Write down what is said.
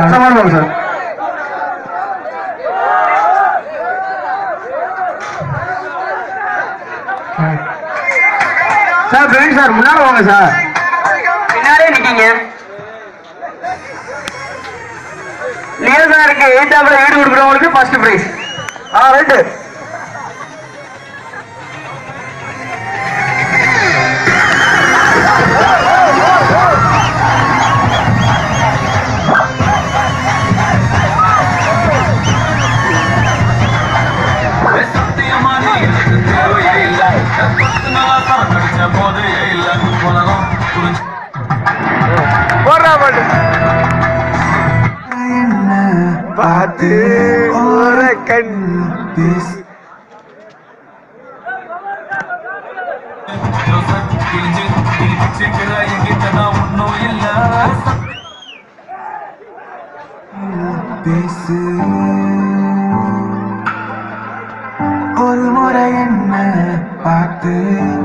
sir வாங்க sir sir Praveen sir முன்னாடி வாங்க சார் பின்னாலே நிக்கீங்க லியோ சாருக்கு எயிட்டாப்ல வீடு கொடுக்குறவங்களுக்கு ஃபர்ஸ்ட் பிரைஸ் ஆ ரைட்டு சத்தியமா நீ எனக்கு தேவையே இல்ல பத்து நாளா சரக்கடிச்ச போதையே இல்ல உலகம் புரிஞ்சு போடுறா பாட்டு என்ன பார்த்து ஓர கண் பேசு கிழிஞ்சு கிழிச்சுக்கிற எங்கிட்ட நான் ஒன்னும் இல்ல பேசு ஒரு முறை என்ன பார்த்து